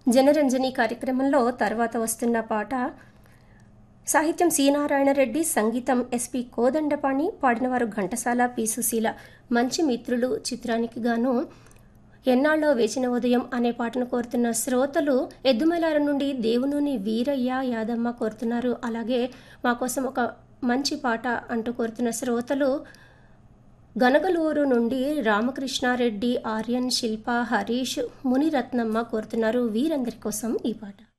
జనరంజని కార్యక్రమంలో తర్వాత వస్తున్న పాట సాహిత్యం సి నారాయణ రెడ్డి సంగీతం ఎస్పి కోదండపాణి పాడినవారు ఘంటసాల పి సుశీల మంచి మిత్రులు చిత్రానికి గాను ఎన్నాళ్ళో వేచిన ఉదయం అనే పాటను కోరుతున్న శ్రోతలు ఎద్దుమలార నుండి దేవునుని వీరయ్య యాదమ్మ కోరుతున్నారు అలాగే మా కోసం ఒక మంచి పాట అంటూ కోరుతున్న శ్రోతలు గనగలూరు నుండి రామకృష్ణారెడ్డి ఆర్యన్ శిల్ప హరీష్ మునిరత్నమ్మ కోరుతున్నారు వీరందరి కోసం ఈ పాట